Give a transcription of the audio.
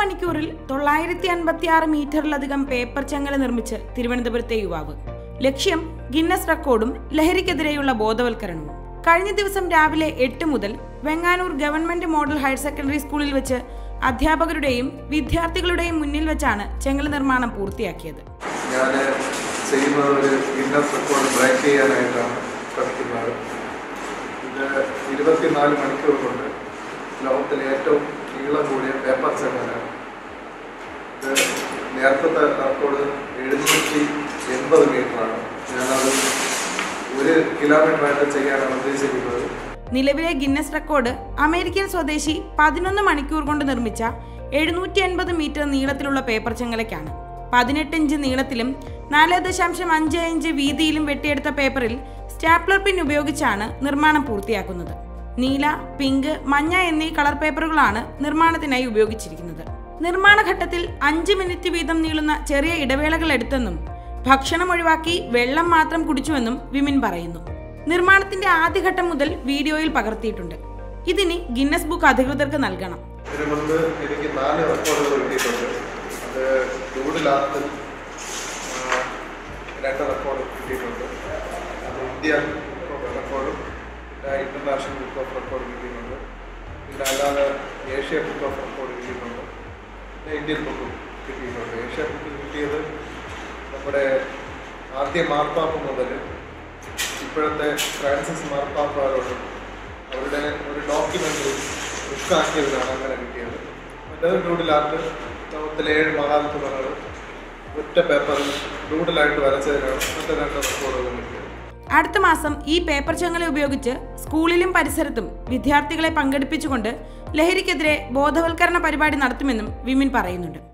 മണിക്കൂറിൽ തൊള്ളായിരത്തി അൻപത്തി ആറ് മീറ്ററിലധികം പേപ്പർ ചങ്ങല നിർമ്മിച്ച് തിരുവനന്തപുരത്തെ യുവാവ് ലക്ഷ്യം ഗിന്നസ് റെക്കോർഡും ലഹരിക്കെതിരെയുള്ള ബോധവൽക്കരണവും കഴിഞ്ഞ ദിവസം രാവിലെ എട്ട് മുതൽ Venganoor government model higher secondary സ്കൂളിൽ വെച്ച് അധ്യാപകരുടെയും വിദ്യാർത്ഥികളുടെയും മുന്നിൽ വെച്ചാണ് ചെങ്ങല നിർമ്മാണം പൂർത്തിയാക്കിയത് ഞാൻ ചെയ്യുന്നത് ഒരു ഗിന്നസ് റെക്കോർഡ് ബ്രേക്ക് ചെയ്യാനായിട്ടാണ് ശ്രമിക്കുന്നത് ഇത് ഇരുപത്തിനാല് മണിക്കൂർ കൊണ്ട് ലോകത്തിലെ ഏറ്റവും നീളം കൂടിയ പേപ്പർ ചങ്ങലാണ് ഇത് നേരത്തെ റെക്കോർഡ് എഴുന്നൂറ്റി എൺപത് മീറ്ററാണ് ഞാനത് ഒരു കിലോമീറ്ററായിട്ട് ചെയ്യാനാണ് ഉദ്ദേശിക്കുന്നത് നിലവിലെ ഗിന്നസ് റെക്കോർഡ് അമേരിക്കൻ സ്വദേശി പതിനൊന്ന് മണിക്കൂർ കൊണ്ട് നിർമ്മിച്ച എഴുന്നൂറ്റി അൻപത് മീറ്റർ നീളത്തിലുള്ള പേപ്പർ ചെങ്ങലയ്ക്കാണ് പതിനെട്ട് ഇഞ്ച് നീളത്തിലും നാല് ദശാംശം അഞ്ച് ഇഞ്ച് വീതിയിലും വെട്ടിയെടുത്ത പേപ്പറിൽ സ്റ്റാപ്ലർ പിൻ ഉപയോഗിച്ചാണ് നിർമ്മാണം പൂർത്തിയാക്കുന്നത് നീല പിങ്ക് മഞ്ഞ എന്നീ കളർ പേപ്പറുകളാണ് നിർമ്മാണത്തിനായി ഉപയോഗിച്ചിരിക്കുന്നത് നിർമ്മാണ ഘട്ടത്തിൽ അഞ്ച് മിനിറ്റ് വീതം നീളുന്ന ചെറിയ ഇടവേളകൾ എടുത്തെന്നും ഭക്ഷണം ഒഴിവാക്കി വെള്ളം മാത്രം കുടിച്ചുവെന്നും വിമിൻ പറയുന്നു നിർമ്മാണത്തിന്റെ ആദ്യഘട്ടം മുതൽ വീഡിയോയിൽ പകർത്തിയിട്ടുണ്ട് ഇതിന് ഗിന്നസ് ബുക്ക് അധികൃതർക്ക് നൽകണം ഇതിനു മുൻപ് എനിക്ക് നാല് റെക്കോർഡുകൾ കിട്ടിയിട്ടുണ്ട് അത് ഡൂഡിലാർട്ടിൽ രണ്ട് റെക്കോർഡ് കിട്ടിയിട്ടുണ്ട് അത് ഇന്ത്യ റെക്കോർഡും പിന്നെ ഇൻ്റർനാഷണൽ ബുക്ക് ഓഫ് റെക്കോർഡ് കിട്ടിയിട്ടുണ്ട് പിന്നെ അല്ലാതെ ഏഷ്യ ബുക്ക് ഓഫ് റെക്കോർഡ് കിട്ടിയിട്ടുണ്ട് പിന്നെ ഇന്ത്യൻ ബുക്കും കിട്ടിയിട്ടുണ്ട് ഏഷ്യ ബുക്ക് കിട്ടിയത് നമ്മുടെ ആദ്യ മാർപ്പാപ്പ മുതൽ ഇപ്പോഴത്തെ ഫ്രാൻസിസ് മാർപ്പാപ്പാരോടും അവരുടെ ഒരു ഡോക്യുമെൻ്ററി ബുക്കാക്കിയതിനാണ് അങ്ങനെ കിട്ടിയത് മറ്റേത് ഡൂഡിലാർട്ട് ലോകത്തിലെ ഏഴ് മഹാത്മകൾ ഒറ്റ പേപ്പറിൽ ഡൂഡിലായിട്ട് വരച്ചതിനാണ് മറ്റേ രണ്ട് റെക്കോർഡുകൾ കിട്ടിയത് അടുത്ത മാസം ഈ പേപ്പർ ചങ്ങല ഉപയോഗിച്ച് സ്കൂളിലും പരിസരത്തും വിദ്യാർത്ഥികളെ പങ്കെടുപ്പിച്ചുകൊണ്ട് ലഹരിക്കെതിരെ ബോധവൽക്കരണ പരിപാടി നടത്തുമെന്നും വിമിൻ പറയുന്നുണ്ട്